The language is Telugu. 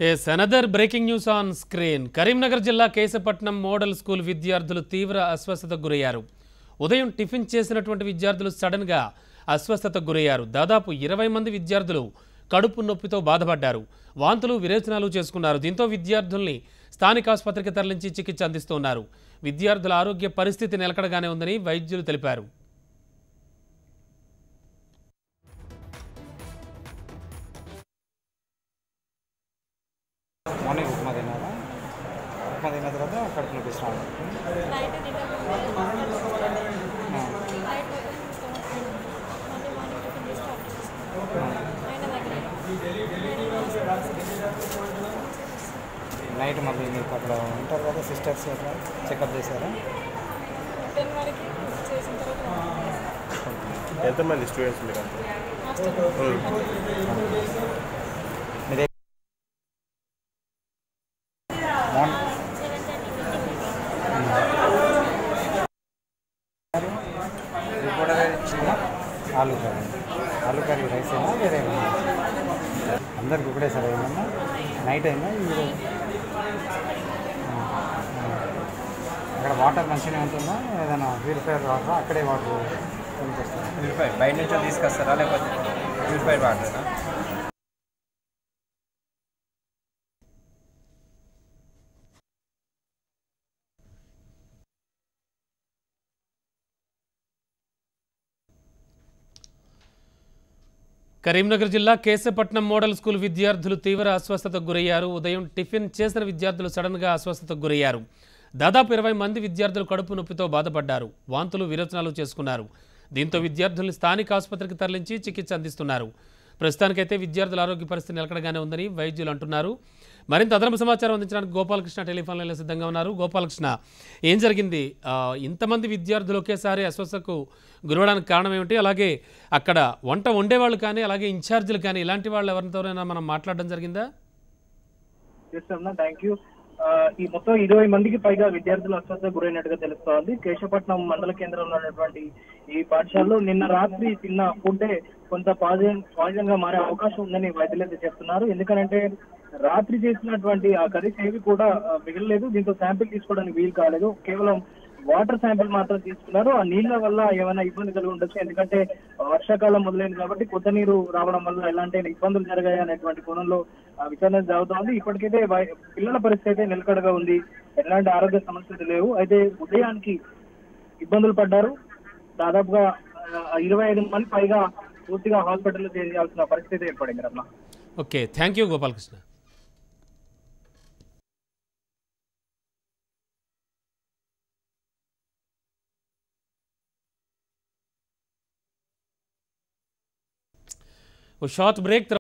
Yes another breaking news on screen Karimnagar జిల్లా కేశపట్నం మోడల్ స్కూల్ విద్యార్థులు తీవ్ర అస్వస్థతకు గురయ్యారు ఉదయం టిఫిన్ చేసినటువంటి విద్యార్థులు సడన్గా అస్వస్థతకు గురయ్యారు దాదాపు ఇరవై మంది విద్యార్థులు కడుపు నొప్పితో బాధపడ్డారు వాంతులు విరేచనాలు చేసుకున్నారు దీంతో విద్యార్థుల్ని స్థానిక ఆసుపత్రికి తరలించి చికిత్స అందిస్తున్నారు విద్యార్థుల ఆరోగ్య పరిస్థితి నిలకడగానే ఉందని వైద్యులు తెలిపారు మార్నింగ్ ఉప్మా తిన్నారా ఉప్మా తిన్న తర్వాత కడుపు నొప్పి స్టార్ట్ నైట్ తింటాము నైట్ మొత్తం స్టమక్ పెయిన్ మళ్ళీ మార్నింగ్ టిఫిన్ చేసి స్టార్ట్ చేస్తాం ఆయన దగ్గర నైట్ మళ్ళీ మీకు అక్కడ ఉంటారు కదా సిస్టర్స్ అట్లా చెకప్ చేశారా టెన్ వరకు చేసిన తర్వాత ఎంతమంది స్టూడెంట్స్ మీరు అంతా హాస్టల్ మీదే మార్నింగ్ సెవెన్ థర్టీ కూడా ఆలు కర్రీ ఆలు కర్రీ రైస్ అయినా వేరే ఏమైనా? అందరికి ఒకటే సరే ఏమన్నా నైట్ అయినా మీరు అక్కడ వాటర్ మంచిగానే ఉంటుందా ఏదైనా ప్యూరిఫైర్ వాటర్ అక్కడే వాటర్ కొనుక్కొస్తారా ప్యూరిఫైడ్ బయట నుంచి తీసుకొస్తారా లేకపోతే ప్యూరిఫైడ్ వాటర్నా కరీంనగర్ జిల్లా కేశపట్నం మోడల్ స్కూల్ విద్యార్థులు తీవ్ర అస్వస్థతకు గురయ్యారు ఉదయం టిఫిన్ చేసిన విద్యార్థులు సడన్గా అస్వస్థతకు గురయ్యారు దాదాపు ఇరవై మంది విద్యార్థులు కడుపు నొప్పితో బాధపడ్డారు వాంతులు విరోచనాలు చేసుకున్నారు దీంతో విద్యార్థుల్ని స్థానిక ఆసుపత్రికి తరలించి చికిత్స అందిస్తున్నారు ప్రస్తుతానికైతే విద్యార్థుల ఆరోగ్య పరిస్థితి నిలకడగానే ఉందని వైద్యులు అంటున్నారు మరింత అదనపు సమాచారం అందించడానికి గోపాలకృష్ణ టెలిఫోన్ లైన్లో సిద్ధంగా ఉన్నారు గోపాలకృష్ణ ఏం జరిగింది ఆ, ఇంతమంది విద్యార్థులు ఒకేసారి అస్వస్థకు గురవడానికి కారణం ఏమిటి అలాగే అక్కడ వంట వండేవాళ్ళు కానీ అలాగే ఇన్ఛార్జీలు కానీ ఇలాంటి వాళ్ళు ఎవరితోనైనా మనం మాట్లాడడం జరిగిందా చేస్తున్నా థ్యాంక్ యూ ఈ మొత్తం ఇరవై మందికి పైగా విద్యార్థులు అస్వస్థ గురైనట్టుగా తెలుస్తోంది కేశపట్నం మండల కేంద్రంలో ఉన్నటువంటి ఈ పాఠశాలలో నిన్న రాత్రి తిన్న ఫుడ్ కొంత పాయిజన్ పాయిజన్ గా మారే అవకాశం ఉందని వైద్యులు అయితే చెప్తున్నారు ఎందుకంటే రాత్రి చేసినటువంటి ఆ కర్రీస్ ఏవి కూడా ఆ, మిగలలేదు దీంతో శాంపిల్ తీసుకోవడానికి వీలు కాలేదు కేవలం వాటర్ శాంపిల్ మాత్రం తీసుకున్నారు ఆ నీళ్ల వల్ల ఏమైనా ఇబ్బంది కలిగి ఉండొచ్చు ఎందుకంటే వర్షాకాలం మొదలైంది కాబట్టి కొత్త నీరు రావడం వల్ల ఎలాంటి ఇబ్బందులు జరిగాయి అనేటువంటి కోణంలో ఆ విచారణ జరుగుతోంది ఇప్పటికైతే వై- పిల్లల పరిస్థితి అయితే నిలకడగా ఉంది ఎలాంటి ఆరోగ్య సమస్యలు లేవు అయితే ఉదయానికి ఇబ్బందులు పడ్డారు దాదాపుగా ఆ, ఇరవై ఐదు మంది పైగా పూర్తిగా హాస్పిటల్లో చేయాల్సిన పరిస్థితి ఏర్పడింది Ramana okay thank you Gopalakrishna oh short break